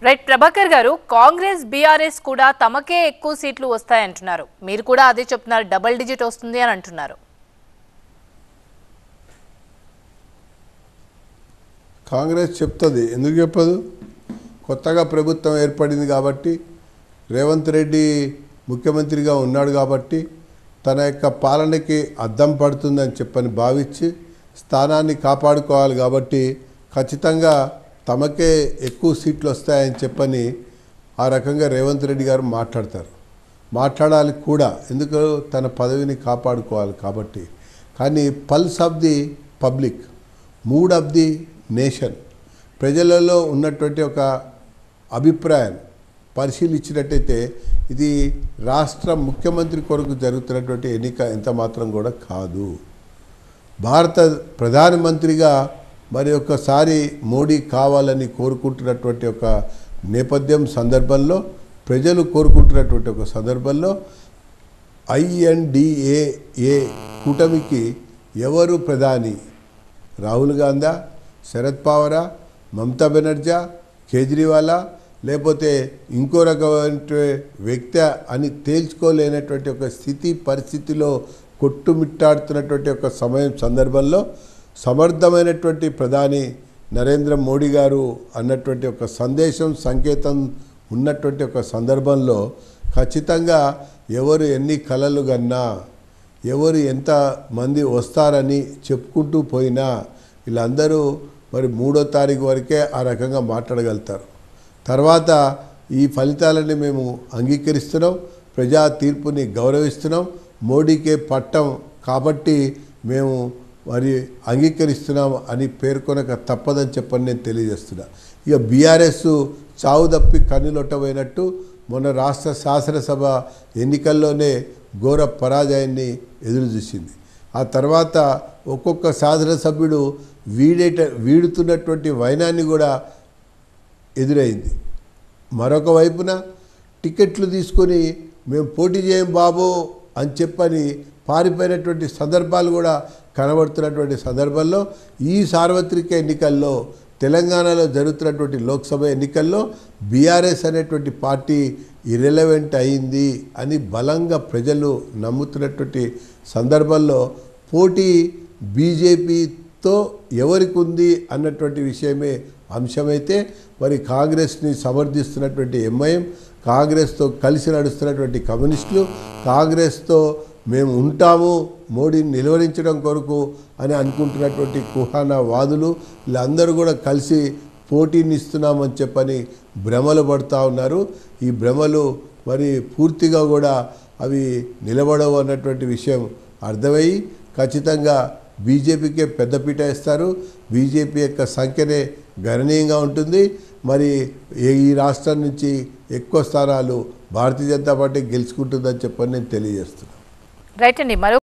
right Prabhakar గారు Congress BRS కూడా తమకే ఎక్కువ సీట్లు వస్తాయంటున్నారు మీరు కూడా అదే చెప్తున్నారు డబుల్ డిజిట్ వస్తుంది అని అంటున్నారు కాంగ్రెస్ చెప్తుంది ఎందుకు చెప్పదు కొత్తగా ప్రభుత్వం ఏర్పడింది కాబట్టి రేవంత్ రెడ్డి ముఖ్యమంత్రిగా ఉన్నాడు కాబట్టి తన యొక్క పాలనకి అద్దం పడుతుందని చెప్పని భావించి స్థానాన్ని కాపాడుకోవాలి కాబట్టి ఖచ్చితంగా తమకే ఎక్కువ సీట్లు వస్తాయని చెప్పని ఆ రకంగా రేవంత్ రెడ్డి గారు మాట్లాడతారు మాట్లాడాలి కూడా ఎందుకు తన పదవిని కాపాడుకోవాలి కాబట్టి కానీ pulse of the public mood of the nation ప్రజలలో ఉన్నటువంటి ఒక అభిప్రాయం పరిశీలించినట్టయితే ఇది రాష్ట్ర ముఖ్యమంత్రి కొరకు జరుగుతున్నటువంటి ఎన్నిక ఎంత మాత్రం కూడా కాదు భారత ప్రధానమంత్రిగా మరి ఒక్కసారి మోడీ కావాలని కోరుకుంటున్నటువంటి ఒక నేపథ్యం సందర్భంలో ప్రజలు కోరుకుంటున్నటువంటి ఒక సందర్భంలో ఐఎన్డిఏఏ కూటమికి ఎవరు ప్రధాని రాహుల్ గాంధీ శరద్ పవారా మమతా బెనర్జా కేజ్రీవాలా లేకపోతే ఇంకో రకమైన వ్యక్తి అని తేల్చుకోలేనటువంటి ఒక స్థితి పరిస్థితిలో కొట్టుమిట్టాడుతున్నటువంటి ఒక సమయం సందర్భంలో సమర్థమైనటువంటి ప్రధాని నరేంద్ర మోడీ గారు అన్నటువంటి ఒక సందేశం సంకేతం ఉన్నటువంటి ఒక సందర్భంలో ఖచ్చితంగా ఎవరు ఎన్ని కలలు కన్నా ఎవరు ఎంత మంది వస్తారని చెప్పుకుంటూ పోయినా వీళ్ళందరూ మరి మూడో తారీఖు వరకే ఆ రకంగా మాట్లాడగలుగుతారు తర్వాత ఈ ఫలితాలని మేము అంగీకరిస్తున్నాం ప్రజా తీర్పుని గౌరవిస్తున్నాం మోడీకే పట్టం కాబట్టి మేము మరి అంగీకరిస్తున్నాం అని పేర్కొనక తప్పదని చెప్పని నేను తెలియజేస్తున్నా ఇక బీఆర్ఎస్ చావు తప్పి కన్నులొట్టబోయినట్టు మొన్న రాష్ట్ర శాసనసభ ఎన్నికల్లోనే ఘోర పరాజయాన్ని ఎదురు చూసింది ఆ తర్వాత ఒక్కొక్క శాసనసభ్యుడు వీడేట వీడుతున్నటువంటి వైనాన్ని కూడా ఎదురైంది మరొక వైపున టికెట్లు తీసుకొని మేము పోటీ చేయం బాబు అని చెప్పని పారిపోయినటువంటి సందర్భాలు కూడా కనబడుతున్నటువంటి సందర్భంలో ఈ సార్వత్రిక ఎన్నికల్లో తెలంగాణలో జరుగుతున్నటువంటి లోక్సభ ఎన్నికల్లో బీఆర్ఎస్ అనేటువంటి పార్టీ ఇరెలవెంట్ అయింది అని బలంగా ప్రజలు నమ్ముతున్నటువంటి సందర్భంలో పోటీ బీజేపీతో ఎవరికి ఉంది అన్నటువంటి విషయమే అంశమైతే మరి కాంగ్రెస్ని సమర్థిస్తున్నటువంటి ఎంఐఎం కాంగ్రెస్తో కలిసి నడుస్తున్నటువంటి కమ్యూనిస్టులు కాంగ్రెస్తో మేము ఉంటాము మోడీని నిలువరించడం కొరకు అని అనుకుంటున్నటువంటి కుహానా వాదులు వీళ్ళందరూ కూడా కలిసి పోటీని ఇస్తున్నామని చెప్పని భ్రమలు పడుతూ ఉన్నారు ఈ భ్రమలు మరి పూర్తిగా కూడా అవి నిలబడవు అన్నటువంటి విషయం అర్థమయ్యి ఖచ్చితంగా బీజేపీకే పెద్దపీట ఇస్తారు బీజేపీ యొక్క సంఖ్యనే గణనీయంగా ఉంటుంది మరి ఏ- ఈ రాష్ట్రం నుంచి ఎక్కువ స్థానాలు భారతీయ జనతా పార్టీ గెలుచుకుంటుందని చెప్పని నేను తెలియజేస్తున్నాను రైట్ అండి మరో